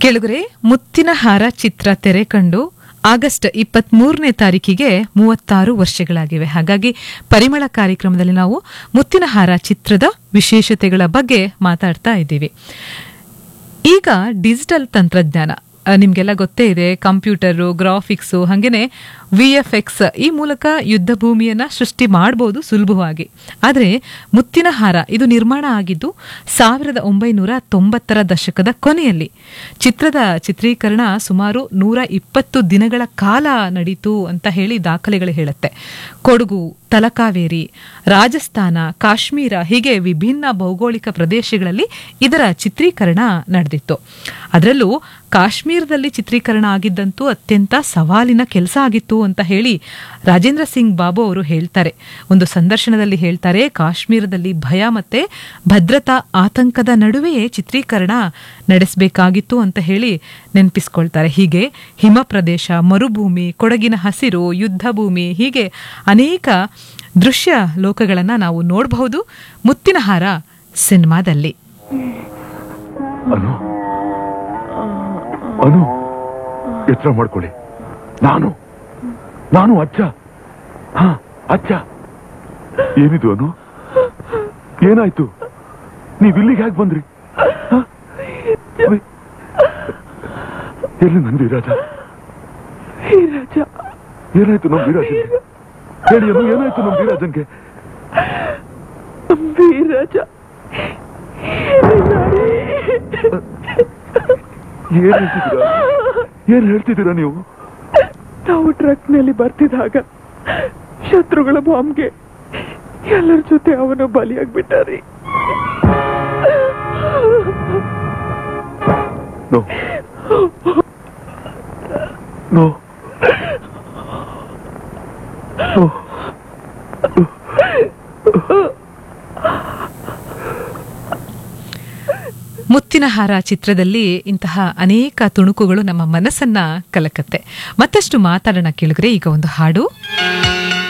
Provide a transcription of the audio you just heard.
ಕೆಳಗರೆ ಮುತ್ತಿನ ಹಾರ ಚಿತ್ರ ತೆರೆ ಕಂಡು ಆಗಸ್ಟ್ ಇಪ್ಪತ್ಮೂರನೇ ತಾರೀಕಿಗೆ ಮೂವತ್ತಾರು ವರ್ಷಗಳಾಗಿವೆ ಹಾಗಾಗಿ ಪರಿಮಳ ಕಾರ್ಯಕ್ರಮದಲ್ಲಿ ನಾವು ಮುತ್ತಿನ ಹಾರ ಚಿತ್ರದ ವಿಶೇಷತೆಗಳ ಬಗ್ಗೆ ಮಾತಾಡ್ತಾ ಇದ್ದೀವಿ ಈಗ ಡಿಜಿಟಲ್ ತಂತ್ರಜ್ಞಾನ ಆ, ನಿಮ್ಗೆಲ್ಲ ಗೊತ್ತೇ ಇದೆ ಕಂಪ್ಯೂಟರು ಗ್ರಾಫಿಕ್ಸು ಹಾಗೇನೆ ವಿ ಎಫ್ ಎಕ್ಸ್ ಈ ಮೂಲಕ ಯುದ್ಧ ಭೂಮಿಯನ್ನ ಸೃಷ್ಟಿ ಮಾಡಬಹುದು ಸುಲಭವಾಗಿ ಆದರೆ ಮುತ್ತಿನ ಹಾರ ಇದು ನಿರ್ಮಾಣ ಆಗಿದ್ದು ಸಾವಿರದ ಒಂಬೈನೂರ ತೊಂಬತ್ತರ ದಶಕದ ಕೊನೆಯಲ್ಲಿ ಚಿತ್ರದ ಚಿತ್ರೀಕರಣ ಸುಮಾರು ನೂರ ಇಪ್ಪತ್ತು ದಿನಗಳ ಕಾಲ ನಡೀತು ಅಂತ ಹೇಳಿ ದಾಖಲೆಗಳು ಹೇಳುತ್ತೆ ಕೊಡಗು ತಲಕಾವೇರಿ ರಾಜಸ್ಥಾನ ಕಾಶ್ಮೀರ ಹೀಗೆ ವಿಭಿನ್ನ ಭೌಗೋಳಿಕ ಪ್ರದೇಶಗಳಲ್ಲಿ ಇದರ ಚಿತ್ರೀಕರಣ ನಡೆದಿತ್ತು ಅದರಲ್ಲೂ ಕಾಶ್ಮೀರದಲ್ಲಿ ಚಿತ್ರೀಕರಣ ಆಗಿದ್ದಂತೂ ಅತ್ಯಂತ ಸವಾಲಿನ ಕೆಲಸ ಆಗಿತ್ತು ಅಂತ ಹೇಳಿ ರಾಜೇಂದ್ರ ಸಿಂಗ್ ಬಾಬು ಅವರು ಹೇಳ್ತಾರೆ ಒಂದು ಸಂದರ್ಶನದಲ್ಲಿ ಹೇಳ್ತಾರೆ ಕಾಶ್ಮೀರದಲ್ಲಿ ಭಯ ಮತ್ತೆ ಭದ್ರತಾ ಆತಂಕದ ನಡುವೆಯೇ ಚಿತ್ರೀಕರಣ ನಡೆಸಬೇಕಾಗಿತ್ತು ಅಂತ ಹೇಳಿ ನೆನಪಿಸ್ಕೊಳ್ತಾರೆ ಹೀಗೆ ಹಿಮ ಪ್ರದೇಶ ಮರುಭೂಮಿ ಕೊಡಗಿನ ಹಸಿರು ಯುದ್ಧ ಭೂಮಿ ಹೀಗೆ ಅನೇಕ ದೃಶ್ಯ ಲೋಕಗಳನ್ನ ನಾವು ನೋಡಬಹುದು ಮುತ್ತಿನ ಹಾರ ಸಿನಿಮಾದಲ್ಲಿ ಅನು ಅನು ಎಚ್ಚರ ಮಾಡ್ಕೊಳ್ಳಿ ನಾನು ನಾನು ಅಜ್ಜ ಹಾ ಅಜ್ಜ ಏನಿದು ಅನು ಏನಾಯ್ತು ನೀವ್ ಇಲ್ಲಿಗೆ ಹೇಗೆ ಬಂದ್ರಿ ಹ? ವಿ- ಎಲ್ಲಿ ನನ್ ವಿರಾಜ ವೀರಜ ಏನಾಯ್ತು ನಮ್ ವಿರಾಜನ್ಗೆ ಹೇಳಿ ಅನು ಏನಾಯ್ತು ನಮ್ ವಿರಾಜನ್ಗೆ ವೀರಜ ಏನ್ ಹೇಳ್ತಿದ್ದೀರಾ ಏನ್ ಹೇಳ್ತಿದ್ದೀರಾ ನೀವು ನಾವು ಟ್ರಕ್ನಲ್ಲಿ ಬರ್ತಿದ್ದಾಗ ಶತ್ರುಗಳ ಬಾಂಬ್ಗೆ ಎಲ್ಲರ ಜೊತೆ ಅವನು ಬಲಿಯಾಗ್ಬಿಟ್ಟಾರಿ ನೋ ನೋ ನೋ ಮುತ್ತಿನ ಹಾರ ಚಿತ್ರದಲ್ಲಿ ಇಂತಹ ಅನೇಕ ತುಣುಕುಗಳು ನಮ್ಮ ಮನಸ್ಸನ್ನ ಕಲಕತ್ತೆ ಮತ್ತಷ್ಟು ಮಾತಾಡೋಣ ಕೇಳಿದ್ರೆ ಈಗ ಒಂದು ಹಾಡು